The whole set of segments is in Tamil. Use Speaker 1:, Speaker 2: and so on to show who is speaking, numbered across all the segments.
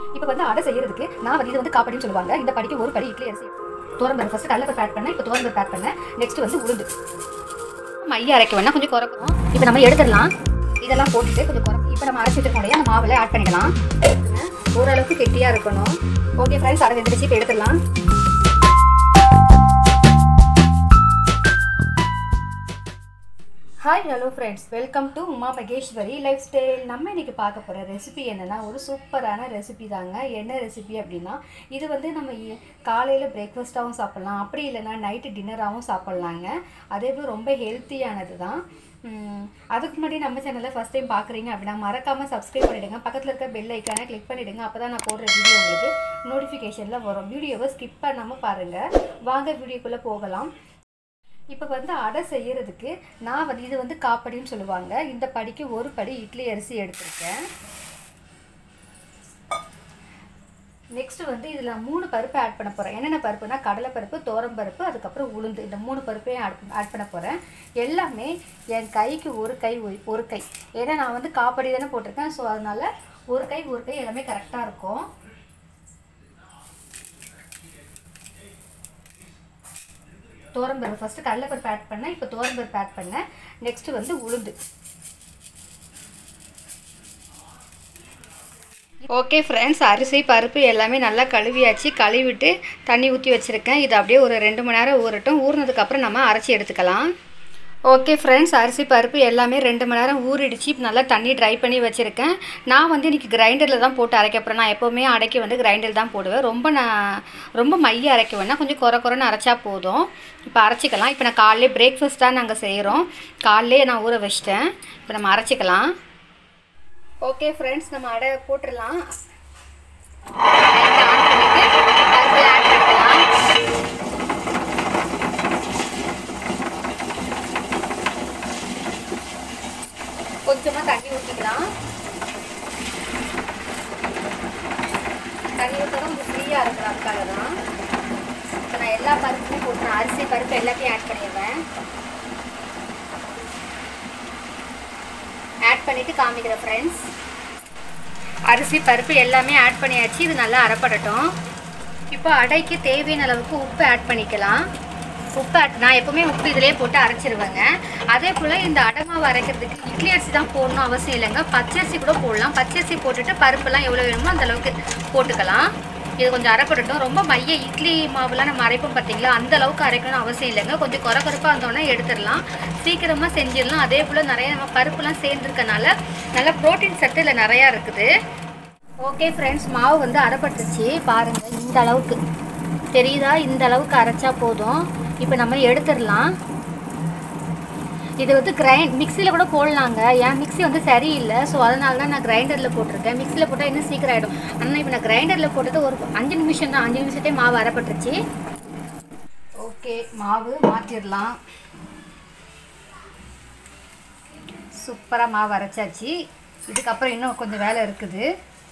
Speaker 1: இப்போ வந்து அடை செய்யறதுக்கு நான் வந்து இது வந்து காப்படின்னு சொல்லுவாங்க இந்த படிக்கு ஒரு படி இட்லி அரிசி தோரம்பருப்பு ஃபர்ஸ்ட் கடலைப்பருப்பு ஆட் பண்ணேன் இப்போ தோரம்பருப்பு ஆட் பண்ணேன் நெக்ஸ்ட் வந்து உளுந்து மைய அரைக்க வேணா கொஞ்சம் குறைக்கும் இப்போ நம்ம எடுத்துடலாம் இதெல்லாம் போட்டுட்டு கொஞ்சம் குறைக்கும் இப்போ நம்ம அரைச்சி வச்சிருக்கோம் அந்த மாவில் ஆட் பண்ணிக்கலாம் ஓரளவுக்கு கெட்டியாக இருக்கணும் ஓகே ஃப்ரெண்ட்ஸ் அரை வெந்துருச்சு இப்போ எடுத்துடலாம் hi hello friends welcome to Uma Maheswari lifestyle நம்ம இன்னைக்கு பார்க்க போகிற ரெசிபி என்னென்னா ஒரு சூப்பரான ரெசிபி தாங்க என்ன ரெசிபி அப்படின்னா இது வந்து நம்ம காலையில் பிரேக்ஃபாஸ்ட்டாகவும் சாப்பிட்லாம் அப்படி இல்லைன்னா நைட்டு டின்னராகவும் சாப்பிட்லாங்க அதே போல் ரொம்ப ஹெல்த்தியானது தான் உம், அதுக்கு முன்னாடி நம்ம சேனலை ஃபஸ்ட் டைம் பார்க்குறீங்க அப்படின்னா மறக்காமல் சப்ஸ்கிரைப் பண்ணிவிடுங்க பக்கத்தில் இருக்க பெல் ஐக்கானை கிளிக் பண்ணிவிடுங்க அப்போ தான் நான் போடுற வீடியோ உங்களுக்கு நோட்டிஃபிகேஷனில் வரும் வீடியோவை ஸ்கிப் பண்ணாமல் பாருங்கள் வாங்க வீடியோக்குள்ளே போகலாம் இப்போ வந்து அடை செய்யறதுக்கு நான் வந்து இது வந்து காப்படின்னு சொல்லுவாங்க இந்த படிக்கு ஒரு படி இட்லி அரிசி எடுத்திருக்கேன் நெக்ஸ்ட் வந்து இதில் மூணு பருப்பு ஆட் பண்ண போகிறேன் என்னென்ன பருப்புனா கடலை பருப்பு தோரம் பருப்பு அதுக்கப்புறம் உளுந்து இந்த மூணு பருப்பையும் ஆட் ஆட் பண்ண போகிறேன் எல்லாமே என் கைக்கு ஒரு கை ஒரு- ஒரு கை ஏன்னா நான் வந்து காப்படி தானே போட்டிருக்கேன் ஸோ அதனால ஒரு கை ஒரு கை எல்லாமே கரெக்டாக இருக்கும் தோரம்பருப்பு ஃபஸ்ட்டு கடலைப்பருப்பு ஆட் பண்ணேன் இப்போ தோரம்பருப்பு ஆட் பண்ணேன் நெக்ஸ்ட்டு வந்து உளுந்து ஓகே ஃப்ரெண்ட்ஸ் அரிசி பருப்பு எல்லாமே நல்லா கழுவியாச்சு கழுவிட்டு தண்ணி ஊற்றி வச்சுருக்கேன் இது அப்படியே ஒரு ரெண்டு மணி நேரம் ஊறட்டும் ஊறினதுக்கப்புறம் நம்ம அரைச்சி எடுத்துக்கலாம் ஓகே ஃப்ரெண்ட்ஸ் அரிசி பருப்பு எல்லாமே ரெண்டு மணி நேரம் ஊறிடுச்சு இப்போ நல்லா தண்ணி ட்ரை பண்ணி வச்சுருக்கேன் நான் வந்து இன்றைக்கி கிரைண்டரில் தான் போட்டு அரைக்க போகிறேன் நான் எப்போவுமே அடைக்க வந்து கிரைண்டர் தான் போடுவேன் ரொம்ப நான் ரொம்ப மைய அரைக்க வேணால் கொஞ்சம் குறை குறைன்னு அரைச்சா போதும் இப்போ அரைச்சிக்கலாம் இப்போ நான் காலையிலே பிரேக்ஃபாஸ்ட் தான் நாங்கள் செய்கிறோம் காலையிலே நான் ஊற வச்சிட்டேன் இப்போ நம்ம அரைச்சிக்கலாம் ஓகே ஃப்ரெண்ட்ஸ் நம்ம அடை போட்டுடலாம் ஆட் பண்ணிக்கலாம் கொஞ்சமாக தண்ணி ஊற்றிக்கலாம் தண்ணி ஊற்றணும் கொஞ்சம் ஃப்ரீயாக இருக்கணும் அதுக்காக தான் இப்போ நான் எல்லா பருப்பும் போட்டுறேன் அரிசி பருப்பு எல்லாத்தையும் ஆட் பண்ணிடுவேன் ஆட் பண்ணிவிட்டு காமிக்கிறேன் ஃப்ரெண்ட்ஸ் அரிசி பருப்பு எல்லாமே ஆட் பண்ணியாச்சு இது நல்லா அரைப்படட்டும் இப்போ அடைக்கு தேவையான அளவுக்கு உப்பு ஆட் பண்ணிக்கலாம் உப்பு ஆட் நான் எப்போவுமே உப்பு இதிலே போட்டு அரைச்சிருவேங்க அதே போல் இந்த அடை மாவு அரைக்கிறதுக்கு இட்லி அரிசி தான் போடணும் அவசியம் இல்லைங்க பச்சரிசி கூட போடலாம் பச்சரிசி போட்டுட்டு பருப்புலாம் எவ்வளோ வேணுமோ அந்த அளவுக்கு போட்டுக்கலாம் இது கொஞ்சம் அரைப்படட்டும் ரொம்ப மைய இட்லி மாவுலாம் நம்ம அரைப்போம் பார்த்தீங்களா அந்த அளவுக்கு அரைக்கணும்னு அவசியம் இல்லைங்க கொஞ்சம் குறை குறைப்பாக இருந்தோன்னா எடுத்துடலாம் சீக்கிரமாக செஞ்சிடலாம் அதே போல் நிறைய நம்ம பருப்புலாம் சேர்ந்துருக்கனால நல்ல ப்ரோட்டீன் சத்து இதில் நிறையா இருக்குது ஓகே ஃப்ரெண்ட்ஸ் மாவு வந்து அரைப்பட்டுருச்சு பாருங்கள் இந்த அளவுக்கு தெரியுதா இந்த அளவுக்கு அரைச்சா போதும் இப்போ நம்ம எடுத்துடலாம் இது வந்து கிரைண்ட் மிக்சியில் கூட போடலாங்க என் மிக்ஸி வந்து சரியில்லை ஸோ அதனால தான் நான் கிரைண்டரில் போட்டிருக்கேன் மிக்சியில் போட்டால் இன்னும் சீக்கிரம் ஆகிடும் ஆனால் இப்போ நான் கிரைண்டரில் போட்டது ஒரு அஞ்சு நிமிஷம் தான் அஞ்சு நிமிஷத்தே மாவு அரைப்பட்டுருச்சு ஓகே மாவு மாற்றிடலாம் சூப்பராக மாவு அரைச்சாச்சு இதுக்கப்புறம் இன்னும் கொஞ்சம் வேலை இருக்குது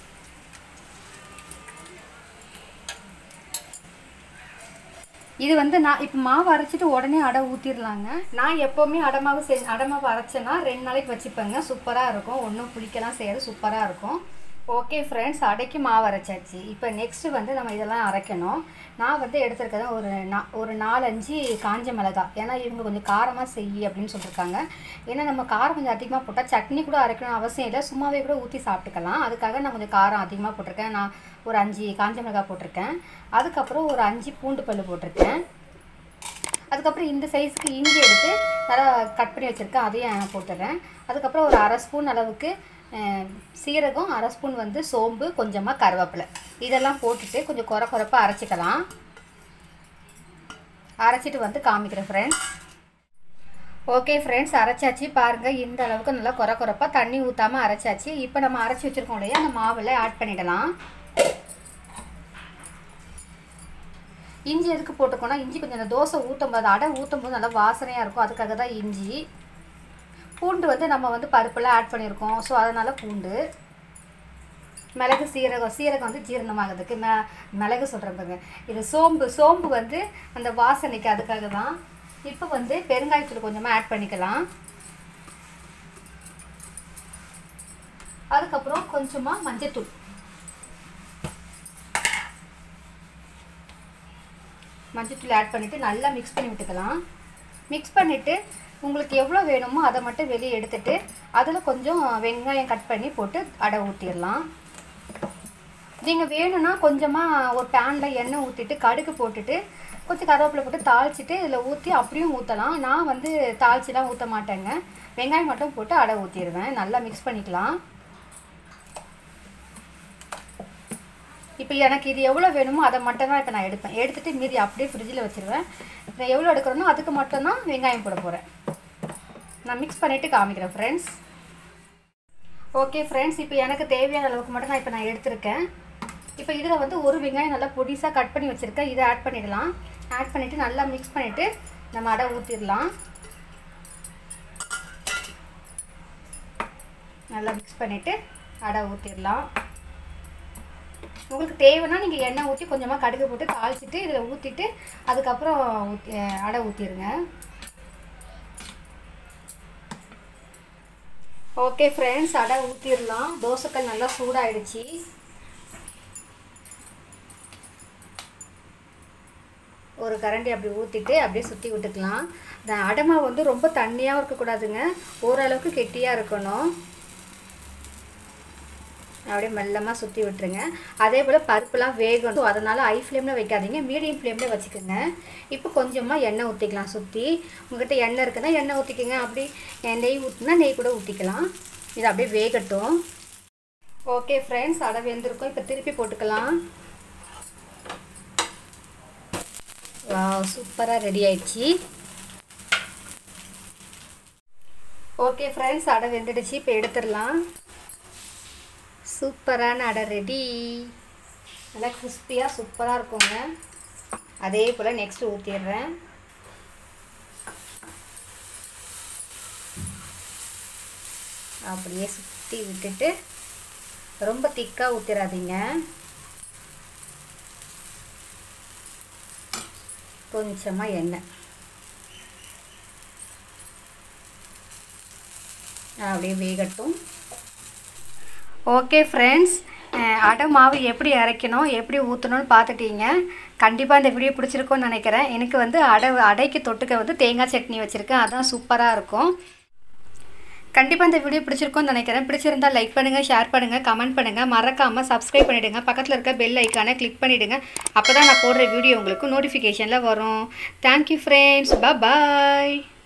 Speaker 1: இது வந்து நான் இப்போ மாவு அரைச்சிட்டு உடனே அடை ஊற்றிடலாங்க நான் எப்போவுமே அடை மாவு செ அடை மாவு அரைச்சேன்னா ரெண்டு நாளைக்கு வச்சுப்பேங்க சூப்பராக இருக்கும் ஒன்றும் புளிக்கலாம் செய்யாது சூப்பராக இருக்கும் ஓகே ஃப்ரெண்ட்ஸ் அடைக்கு மாவு அரைச்சாச்சு இப்போ நெக்ஸ்ட்டு வந்து நம்ம இதெல்லாம் அரைக்கணும் நான் வந்து எடுத்திருக்கது ஒரு நா ஒரு நாலஞ்சு காஞ்ச மிளகாய் ஏன்னா இவங்க கொஞ்சம் காரமாக செய் அப்படின்னு சொல்லியிருக்காங்க ஏன்னா நம்ம காரம் கொஞ்சம் அதிகமாக போட்டால் சட்னி கூட அரைக்கணும் அவசியம் இல்லை சும்மாவே கூட ஊற்றி சாப்பிட்டுக்கலாம் அதுக்காக நான் கொஞ்சம் காரம் அதிகமாக போட்டிருக்கேன் நான் ஒரு அஞ்சு காஞ்ச மிளகாய் போட்டிருக்கேன் அதுக்கப்புறம் ஒரு அஞ்சு பூண்டு பல்லு போட்டிருக்கேன் அதுக்கப்புறம் இந்த சைஸுக்கு இஞ்சி எடுத்து நல்லா கட் பண்ணி வச்சுருக்கேன் அதையும் நான் போட்டுறேன் அதுக்கப்புறம் ஒரு அரை ஸ்பூன் அளவுக்கு அஹ், சீரகம் அரை ஸ்பூன் வந்து சோம்பு கொஞ்சமாக கருவேப்பிலை இதெல்லாம் போட்டுட்டு கொஞ்சம் குறை குறைப்பாக அரைச்சிக்கலாம் அரைச்சிட்டு வந்து காமிக்கிறேன் ஃப்ரெண்ட்ஸ் ஓகே ஃப்ரெண்ட்ஸ் அரைச்சாச்சு பாருங்கள் இந்த அளவுக்கு நல்லா குறை குறைப்பாக தண்ணி ஊற்றாமல் அரைச்சாச்சு இப்போ நம்ம அரைச்சி வச்சுருக்கோம் இல்லையா அந்த மாவில் ஆட் பண்ணிடலாம் இஞ்சி எதுக்கு போட்டுக்கோனா இஞ்சி கொஞ்சம் அந்த தோசை ஊற்றும் போது அடை ஊற்றும் போது நல்லா வாசனையாக இருக்கும் அதுக்காக தான் இஞ்சி பூண்டு வந்து நம்ம வந்து பருப்பெல்லாம் ஆட் பண்ணியிருக்கோம் ஸோ அதனால் பூண்டு மிளகு சீரகம் சீரகம் வந்து ஜீரணமாகிறதுக்கு ம மிளகு சொல்கிறேன் பாருங்க இது சோம்பு சோம்பு வந்து அந்த வாசனைக்கு அதுக்காக தான் இப்போ வந்து பெருங்காயத்தூள் கொஞ்சமாக ஆட் பண்ணிக்கலாம் அதுக்கப்புறம் கொஞ்சமாக மஞ்சத்தூள் மஞ்சத்தூள் ஆட் பண்ணிவிட்டு நல்லா மிக்ஸ் பண்ணி விட்டுக்கலாம் மிக்ஸ் பண்ணிவிட்டு உங்களுக்கு எவ்வளோ வேணுமோ அதை மட்டும் வெளியே எடுத்துட்டு அதில் கொஞ்சம் வெங்காயம் கட் பண்ணி போட்டு அடை ஊற்றிடலாம் நீங்கள் வேணும்னா கொஞ்சமாக ஒரு பேனில் எண்ணெய் ஊற்றிட்டு கடுகு போட்டுட்டு கொஞ்சம் கருவேப்பிலை போட்டு தாளிச்சிட்டு இதில் ஊற்றி அப்படியும் ஊற்றலாம் நான் வந்து தாளிச்சிலாம் ஊற்ற மாட்டேங்க வெங்காயம் மட்டும் போட்டு அடை ஊற்றிடுவேன் நல்லா மிக்ஸ் பண்ணிக்கலாம் இப்போ எனக்கு இது எவ்வளோ வேணுமோ அதை மட்டும் தான் இப்போ நான் எடுப்பேன் எடுத்துகிட்டு மீதி அப்படியே ஃப்ரிட்ஜில் வச்சுருவேன் நான் எவ்வளோ எடுக்கிறேனோ அதுக்கு மட்டும்தான் வெங்காயம் போட போகிறேன் நான் மிக்ஸ் பண்ணிவிட்டு காமிக்கிறேன் ஃப்ரெண்ட்ஸ் ஓகே ஃப்ரெண்ட்ஸ் இப்போ எனக்கு தேவையான அளவுக்கு மட்டும் நான் இப்போ நான் எடுத்திருக்கேன் இப்போ இதில் வந்து ஒரு வெங்காயம் நல்லா பொடிசாக கட் பண்ணி வச்சுருக்கேன் இதை ஆட் பண்ணிடலாம் ஆட் பண்ணிவிட்டு நல்லா மிக்ஸ் பண்ணிவிட்டு நம்ம அடை ஊற்றிடலாம் நல்லா மிக்ஸ் பண்ணிவிட்டு அடை ஊற்றிடலாம் உங்களுக்கு தேவைன்னா நீங்கள் எண்ணெய் ஊற்றி கொஞ்சமாக கடுகு போட்டு தாளிச்சிட்டு இதில் ஊற்றிட்டு அதுக்கப்புறம் ஊற்றி அடை ஊற்றிடுங்க ஓகே ஃப்ரெண்ட்ஸ் அடை ஊற்றிடலாம் தோசைக்கல் நல்லா சூடாயிடுச்சு ஒரு கரண்டி அப்படி ஊற்றிட்டு அப்படியே சுற்றி விட்டுக்கலாம் இந்த அடமா வந்து ரொம்ப தண்ணியாகவும் இருக்கக்கூடாதுங்க ஓரளவுக்கு கெட்டியாக இருக்கணும் அப்படியே மெல்லமாக சுற்றி விட்டுருங்க அதே போல் பருப்புலாம் வேகணும் அதனால் ஹை ஃப்ளேமில் வைக்காதீங்க மீடியம் ஃப்ளேமில் வச்சுக்கோங்க இப்போ கொஞ்சமாக எண்ணெய் ஊற்றிக்கலாம் சுற்றி உங்கள்கிட்ட எண்ணெய் இருக்குன்னா எண்ணெய் ஊற்றிக்கோங்க அப்படி நெய் ஊற்றினா நெய் கூட ஊற்றிக்கலாம் இது அப்படியே வேகட்டும் ஓகே ஃப்ரெண்ட்ஸ் அடை வெந்திருக்கும் இப்போ திருப்பி போட்டுக்கலாம் வா சூப்பராக ரெடி ஆயிடுச்சு ஓகே ஃப்ரெண்ட்ஸ் அடை வெந்துடுச்சு இப்போ எடுத்துடலாம் சூப்பரான அடை ரெடி நல்லா கிறிஸ்பியாக சூப்பராக இருக்குங்க அதே போல் நெக்ஸ்ட் ஊற்றிடுறேன் அப்படியே சுற்றி விட்டுட்டு ரொம்ப திக்காக ஊற்றிடாதீங்க கொஞ்சமாக எண்ணெய் அப்படியே வேகட்டும் ஓகே ஃப்ரெண்ட்ஸ் அடை மாவு எப்படி அரைக்கணும் எப்படி ஊற்றணும்னு பார்த்துட்டீங்க கண்டிப்பாக இந்த வீடியோ பிடிச்சிருக்கும்னு நினைக்கிறேன் எனக்கு வந்து அடை அடைக்கு தொட்டுக்க வந்து தேங்காய் சட்னி வச்சுருக்கேன் அதான் சூப்பராக இருக்கும் கண்டிப்பாக இந்த வீடியோ பிடிச்சிருக்கும்னு நினைக்கிறேன் பிடிச்சிருந்தால் லைக் பண்ணுங்கள் ஷேர் பண்ணுங்கள் கமெண்ட் பண்ணுங்கள் மறக்காமல் சப்ஸ்கிரைப் பண்ணிவிடுங்க பக்கத்தில் இருக்க பெல் ஐக்கானை கிளிக் பண்ணிவிடுங்க அப்போ தான் நான் போடுற வீடியோ உங்களுக்கு நோட்டிஃபிகேஷனில் வரும் தேங்க்யூ ஃப்ரெண்ட்ஸ் பாய்